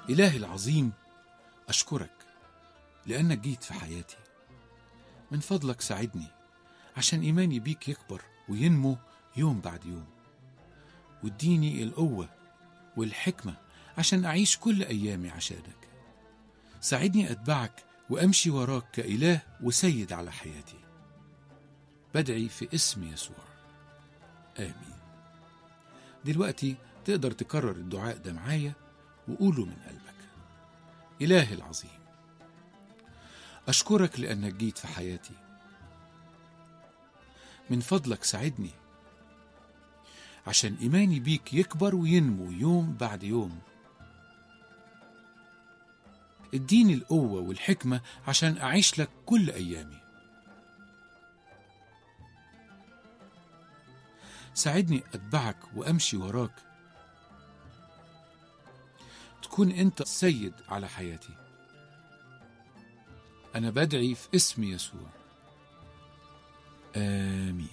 إلهي العظيم أشكرك لأنك جيت في حياتي من فضلك ساعدني عشان إيماني بيك يكبر وينمو يوم بعد يوم واديني القوة والحكمة عشان أعيش كل أيامي عشانك ساعدني أتبعك وأمشي وراك كإله وسيد على حياتي بدعي في اسم يسوع آمين دلوقتي تقدر تكرر الدعاء ده معايا وقوله من قلبك إلهي العظيم أشكرك لأنك جيت في حياتي من فضلك ساعدني عشان إيماني بيك يكبر وينمو يوم بعد يوم اديني القوة والحكمة عشان أعيش لك كل أيامي ساعدني أتبعك وأمشي وراك تكون أنت السيد على حياتي أنا بدعي في اسم يسوع آمين